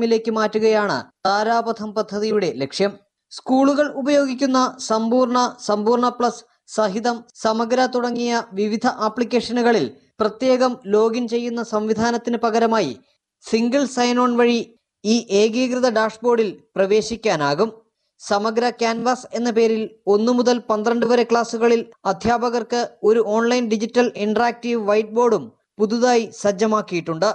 ഫോമിലേക്ക് മാറ്റുകയാണ് താരാപഥം പദ്ധതിയുടെ ലക്ഷ്യം സ്കൂളുകൾ ഉപയോഗിക്കുന്ന സമ്പൂർണ്ണ സമ്പൂർണ്ണ പ്ലസ് സഹിതം സമഗ്ര തുടങ്ങിയ വിവിധ ആപ്ലിക്കേഷനുകളിൽ പ്രത്യേകം ലോഗിൻ ചെയ്യുന്ന സംവിധാനത്തിന് പകരമായി സിംഗിൾ സൈൻ ഓൺ വഴി ഈ ഏകീകൃത ഡാഷ്ബോർഡിൽ പ്രവേശിക്കാനാകും സമഗ്ര ക്യാൻവാസ് എന്ന പേരിൽ ഒന്നു മുതൽ പന്ത്രണ്ട് വരെ ക്ലാസുകളിൽ അധ്യാപകർക്ക് ഒരു ഓൺലൈൻ ഡിജിറ്റൽ ഇന്ററാക്റ്റീവ് വൈറ്റ് ബോർഡും പുതുതായി സജ്ജമാക്കിയിട്ടുണ്ട്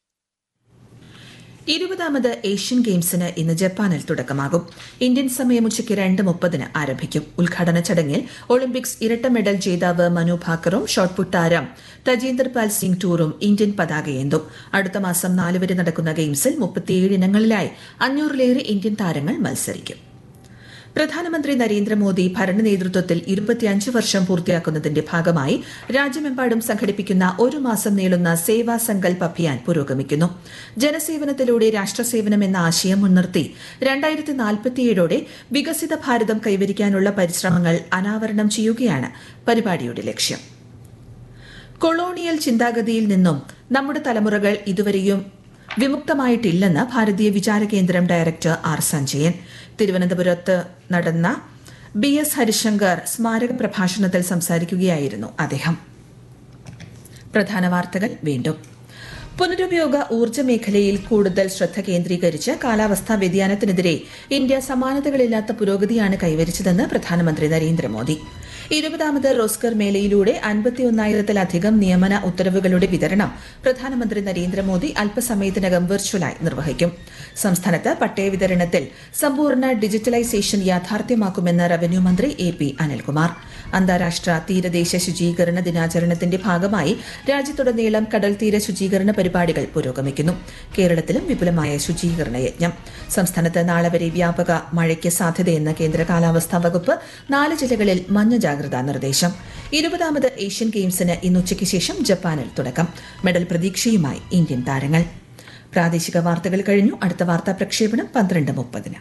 ഇരുപതാമത് ഏഷ്യൻ ഗെയിംസിന് ഇന്ന് ജപ്പാനിൽ തുടക്കമാകും ഇന്ത്യൻ സമയം ഉച്ചയ്ക്ക് രണ്ട് മുപ്പതിന് ആരംഭിക്കും ഉദ്ഘാടന ചടങ്ങിൽ ഒളിമ്പിക്സ് ഇരട്ട മെഡൽ ജേതാവ് മനു ഭാക്കറും ഷോട്ട്പുട്ട് താരം തജീന്ദർ പാൽ സിംഗ് ടൂറും ഇന്ത്യൻ പതാകയേന്തും അടുത്ത മാസം നാല് വരെ നടക്കുന്ന ഗെയിംസിൽ മുപ്പത്തിയേഴ് ഇനങ്ങളിലായി അഞ്ഞൂറിലേറെ ഇന്ത്യൻ താരങ്ങൾ മത്സരിക്കും പ്രധാനമന്ത്രി നരേന്ദ്രമോദി ഭരണ നേതൃത്വത്തിൽ ഇരുപത്തിയഞ്ച് വർഷം പൂർത്തിയാക്കുന്നതിന്റെ ഭാഗമായി രാജ്യമെമ്പാടും സംഘടിപ്പിക്കുന്ന ഒരു മാസം നീളുന്ന സേവാ സങ്കൽപ് അഭിയാൻ പുരോഗമിക്കുന്നു ജനസേവനത്തിലൂടെ രാഷ്ട്രസേവനം എന്ന ആശയം മുൻനിർത്തി രണ്ടായിരത്തി നാൽപ്പത്തിയേഴോടെ വികസിത ഭാരതം കൈവരിക്കാനുള്ള പരിശ്രമങ്ങൾ അനാവരണം ചെയ്യുകയാണ് പരിപാടിയുടെ ലക്ഷ്യം കൊളോണിയൽ ചിന്താഗതിയിൽ നിന്നും നമ്മുടെ തലമുറകൾ ഇതുവരെയും വിമുക്തമായിട്ടില്ലെന്ന് ഭാരതീയ വിചാര കേന്ദ്രം ഡയറക്ടർ ആർ സഞ്ജയൻ തിരുവനന്തപുരത്ത് നടന്ന ബി എസ് ഹരിശങ്കർ സ്മാരക പ്രഭാഷണത്തിൽ സംസാരിക്കുകയായിരുന്നു അദ്ദേഹം പ്രധാന വാർത്തകൾ വീണ്ടും പുനരുപയോഗ ഊർജ്ജ മേഖലയിൽ കൂടുതൽ ശ്രദ്ധ കേന്ദ്രീകരിച്ച് കാലാവസ്ഥാ വ്യതിയാനത്തിനെതിരെ ഇന്ത്യ സമാനതകളില്ലാത്ത പുരോഗതിയാണ് കൈവരിച്ചതെന്ന് പ്രധാനമന്ത്രി നരേന്ദ്രമോദി ഇരുപതാമത് റോസ്കർ മേളയിലൂടെ അൻപത്തിയൊന്നായിരത്തിലധികം നിയമന ഉത്തരവുകളുടെ വിതരണം പ്രധാനമന്ത്രി നരേന്ദ്രമോദി അല്പസമയത്തിനകം വെർച്വലായി നിർവഹിക്കും സംസ്ഥാനത്ത് പട്ടയ വിതരണത്തിൽ സമ്പൂർണ്ണ ഡിജിറ്റലൈസേഷൻ യാഥാർത്ഥ്യമാക്കുമെന്ന് റവന്യൂ മന്ത്രി എ പി അനിൽകുമാർ അന്താരാഷ്ട്ര തീരദേശ ശുചീകരണ ദിനാചരണത്തിന്റെ ഭാഗമായി രാജ്യത്തുടനീളം കടൽ തീര ശുചീകരണ പരിപാടികൾ പുരോഗമിക്കുന്നു കേരളത്തിലും വിപുലമായ ശുചീകരണ യജ്ഞം സംസ്ഥാനത്ത് നാളെ വരെ വ്യാപക മഴയ്ക്ക് സാധ്യതയെന്ന് കേന്ദ്ര കാലാവസ്ഥാ വകുപ്പ് നാല് ജില്ലകളിൽ മഞ്ഞ ജാഗ്രതാ നിർദ്ദേശം ഇരുപതാമത് ഏഷ്യൻ ഗെയിംസിന് ഇന്ന് ഉച്ചയ്ക്ക് ശേഷം ജപ്പാനിൽ തുടക്കം മെഡൽ പ്രതീക്ഷയുമായി ഇന്ത്യൻ താരങ്ങൾ പ്രാദേശിക വാർത്തകൾ കഴിഞ്ഞു അടുത്ത വാർത്താ പ്രക്ഷേപണം പന്ത്രണ്ട് മുപ്പതിന്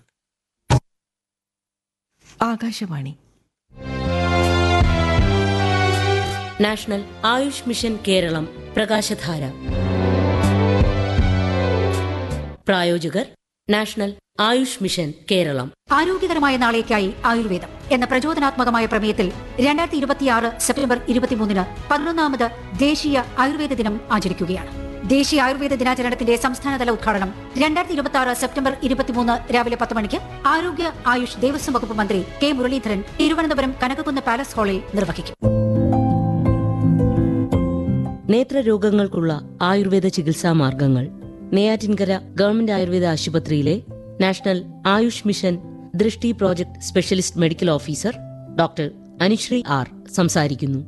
ആകാശവാണി നാഷണൽ ആയുഷ് മിഷൻ കേരളം പ്രകാശധാര പ്രായോജകർ നാഷണൽ ആയുഷ് മിഷൻ കേരളം ആരോഗ്യകരമായ നാളേക്കായി ആയുർവേദം എന്ന പ്രചോദനാത്മകമായ പ്രമേയത്തിൽ രണ്ടായിരത്തി ഇരുപത്തിയാറ് സെപ്റ്റംബർ ഇരുപത്തിമൂന്നിന് പതിനൊന്നാമത് ദേശീയ ആയുർവേദ ദിനം ആചരിക്കുകയാണ് ദേശീയ ആയുർവേദ ദിനാചരണത്തിന്റെ സംസ്ഥാനതല ഉദ്ഘാടനം രണ്ടായിരത്തി ഇരുപത്തി ആറ് സെപ്റ്റംബർ ഇരുപത്തിമൂന്ന് രാവിലെ പത്ത് മണിക്ക് ആരോഗ്യ ആയുഷ് ദേവസ്വം വകുപ്പ് മന്ത്രി കെ മുരളീധരൻ തിരുവനന്തപുരം കനകക്കുന്ന് പാലസ് ഹാളിൽ നിർവഹിക്കും നേത്രരോഗങ്ങൾക്കുള്ള ആയുർവേദ ചികിത്സാ മാർഗങ്ങൾ നെയ്യാറ്റിൻകര ഗവൺമെന്റ് ആയുർവേദ ആശുപത്രിയിലെ national AYUSH mission Drishti project specialist medical officer doctor Anusree R സംസാരിക്കുന്നു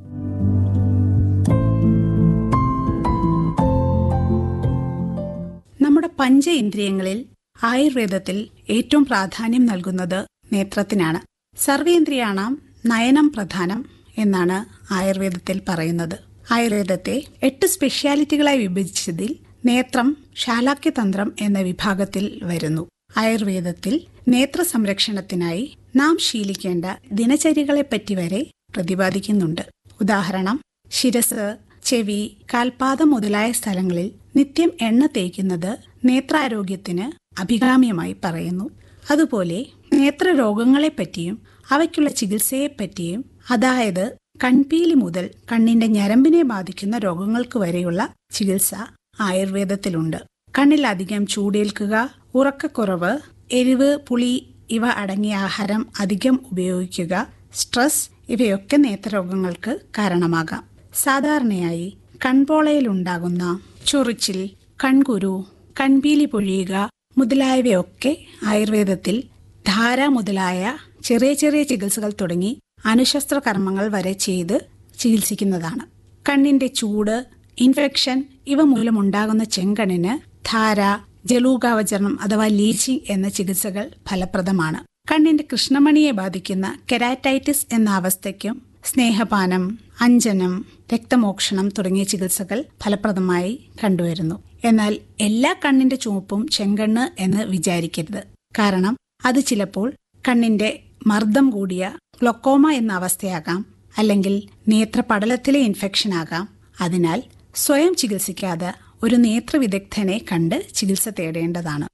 നമ്മുടെ പഞ്ച ഇന്ദ്രിയങ്ങളിൽ ആയുർവേദത്തിൽ ഏറ്റവും പ്രാധാന്യം നൽകുന്നത് നേത്രത്തിനാണ് സർവേന്ദ്രിയാണാം നയനം പ്രധാനം എന്നാണ് ആയുർവേദത്തിൽ പറയുന്നത് ആയുർവേദത്തെ എട്ട് സ്പെഷ്യാലിറ്റികളായി വിഭജിച്ചതിൽ നേത്രം ശാലാക്യതന്ത്രം എന്ന വിഭാഗത്തിൽ വരുന്നു ആയുർവേദത്തിൽ നേത്ര സംരക്ഷണത്തിനായി നാം ശീലിക്കേണ്ട ദിനചര്യകളെപ്പറ്റി വരെ പ്രതിപാദിക്കുന്നുണ്ട് ഉദാഹരണം ശിരസ് ചെവി കാൽപാദം മുതലായ സ്ഥലങ്ങളിൽ നിത്യം എണ്ണ തേക്കുന്നത് നേത്രാരോഗ്യത്തിന് അഭികാമ്യമായി പറയുന്നു അതുപോലെ നേത്രരോഗങ്ങളെപ്പറ്റിയും അവയ്ക്കുള്ള ചികിത്സയെപ്പറ്റിയും അതായത് കൺപീലി മുതൽ കണ്ണിന്റെ ഞരമ്പിനെ ബാധിക്കുന്ന രോഗങ്ങൾക്ക് വരെയുള്ള ചികിത്സ ആയുർവേദത്തിലുണ്ട് കണ്ണിൽ അധികം ചൂടേൽക്കുക ഉറക്കക്കുറവ് എരിവ് പുളി ഇവ അടങ്ങിയ ആഹാരം അധികം ഉപയോഗിക്കുക സ്ട്രെസ് ഇവയൊക്കെ നേത്രരോഗങ്ങൾക്ക് കാരണമാകാം സാധാരണയായി കൺപോളയിലുണ്ടാകുന്ന ചൊറിച്ചിൽ കൺകുരു കൺപീലി പൊഴിയുക മുതലായവയൊക്കെ ആയുർവേദത്തിൽ ധാര മുതലായ ചെറിയ ചെറിയ ചികിത്സകൾ തുടങ്ങി അനുശസ്ത്ര കർമ്മങ്ങൾ വരെ ചെയ്ത് ചികിത്സിക്കുന്നതാണ് കണ്ണിന്റെ ചൂട് ഇൻഫെക്ഷൻ ഇവ മൂലമുണ്ടാകുന്ന ചെങ്കണ്ണിന് ധാര ജലൂകാവചരണം അഥവാ ലീച്ചിങ് എന്ന ചികിത്സകൾ ഫലപ്രദമാണ് കണ്ണിന്റെ കൃഷ്ണമണിയെ ബാധിക്കുന്ന കെരാറ്റൈറ്റിസ് എന്ന അവസ്ഥയ്ക്കും സ്നേഹപാനം അഞ്ജനം രക്തമോക്ഷണം തുടങ്ങിയ ചികിത്സകൾ ഫലപ്രദമായി കണ്ടുവരുന്നു എന്നാൽ എല്ലാ കണ്ണിന്റെ ചുവപ്പും ചെങ്കണ്ണ് എന്ന് വിചാരിക്കരുത് കാരണം അത് ചിലപ്പോൾ കണ്ണിന്റെ മർദ്ദം കൂടിയ ഗ്ലൊക്കോമ എന്ന അവസ്ഥയാകാം അല്ലെങ്കിൽ നേത്രപടലത്തിലെ ഇൻഫെക്ഷൻ ആകാം അതിനാൽ സ്വയം ചികിത്സിക്കാതെ ഒരു നേത്രവിദഗ്ധനെ കണ്ട് ചികിത്സ തേടേണ്ടതാണ്